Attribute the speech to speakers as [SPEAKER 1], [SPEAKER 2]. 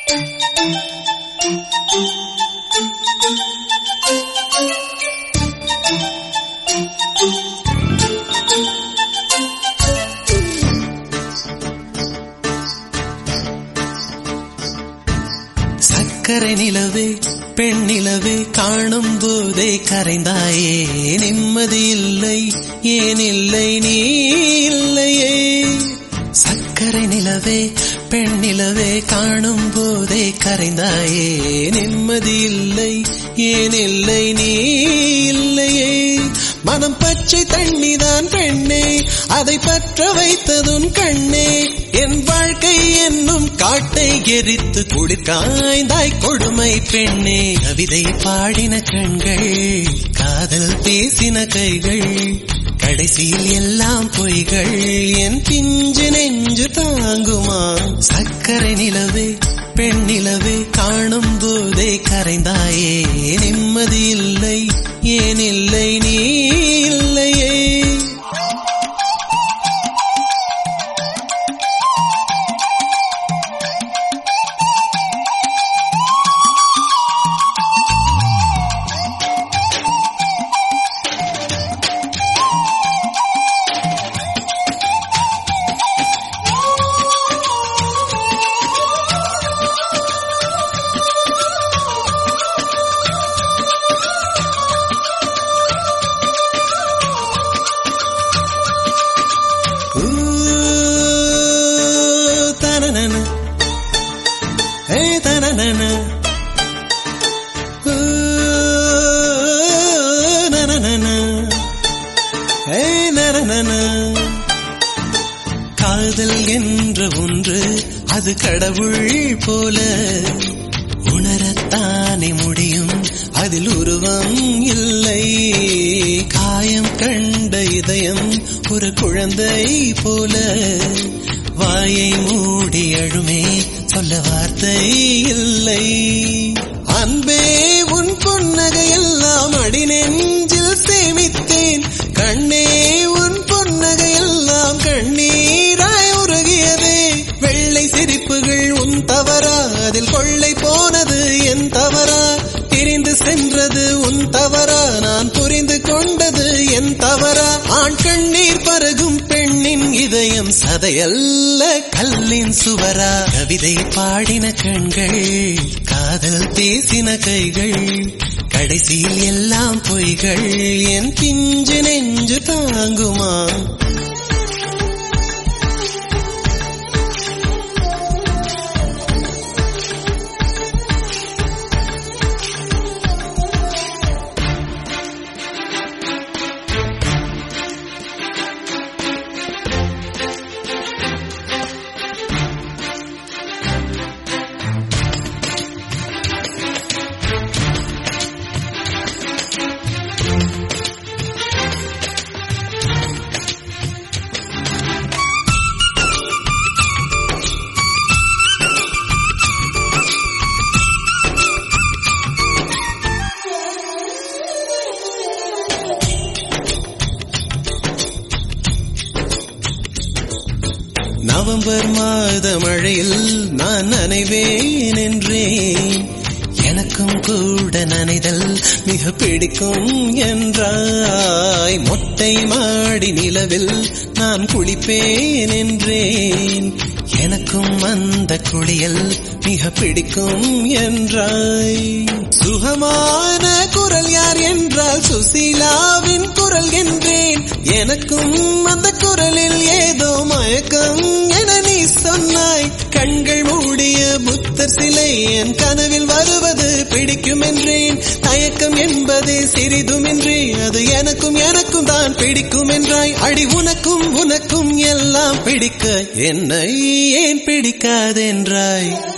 [SPEAKER 1] சக்கரை நிலவே பெண் நிலவே காணும் போதே கரைந்தாயே நிம்மதி இல்லை ஏன் இல்லை நீ இல்லையே சக்கரை நிலவே பெண் நிலவே காணும் போதே கரைந்தாயே நிம்மதி இல்லை ஏன் இல்லை நீ இல்லையே மனம் பச்சை தண்ணிதான் பெண்ணே அதை பற்ற வைத்ததும் கண்ணே என் வாழ்க்கை என்னும் காட்டை எரித்து குளிர்காய்ந்தாய் கொடுமை பெண்ணே கவிதை பாடின கண்கள் காதல் பேசின கைகள் கடைசியில் எல்லாம் பொய்கள் என் பிஞ்சு நெஞ்சு தாங்குமா சக்கரை நிலவே பெண் நிலவே காணும் போதே கரைந்தாயே நிம்மதி இல்லை ஏன் இல்லை நீ இல்லையே ஊ, தனனன. ஏ தனனன. ஊ, நனனன. ஏ நனனன. காதல் என்ற ஒன்று அது கடவுள் போல உணரத்தானே முடியும் அதில் உருவம் இல்லை காயம் கண்ட இதயம் ஒரு குழந்தை போல வாயை மூடி அழுமே சொல்ல வார்த்தை இல்லை அன்பே உன் புன்னகை எல்லாம் அடி நெஞ்சில் சேமித்தேன் கண்ணே உன் புன்னகை எல்லாம் கண்ணீராய் உருகியதே வெள்ளை சிரிப்புகள் உன் தவறா அதில் கொள்ளை போனது என் தவறா பிரிந்து சென்றது உன் தவறா நான் புரிந்து கொண்டது என் தவறா ஆண் கண்ணீர் பருகும் பெண்ணின் இதயம் சதையல்ல கல்லின் சுவரா கவிதை பாடின கண்கள் காதல் பேசின கைகள் கடைசியில் எல்லாம் பொய்கள் என் பிஞ்சு நெஞ்சு தாங்குமா நவம்பர் மாத மழையில் நான் நனைவேன் என்றேன் எனக்கும் கூட நனைதல் மிக பிடிக்கும் என்றாய் மொட்டை மாடி நிலவில் நான் குளிப்பேன் என்றேன் எனக்கும் அந்த குளியல் மிக பிடிக்கும் என்றாய் சுகமான குரல் யார் என்றால் சுசீலாவின் குரல் என்றேன் எனக்கும் அந்த குரலில் ஏதோ மயக்கம் என நீ சொன்னாய் கண்கள் மூடிய புத்தர் சிலை என் கனவில் வருவது பிடிக்கும் என்றேன் தயக்கம் என்பதே சிறிதுமின்றி அது எனக்கும் எனக்கும் தான் பிடிக்கும் என்றாய் அடி உனக்கும் உனக்கும் எல்லாம் பிடிக்க என்னை ஏன் பிடிக்காதென்றாய்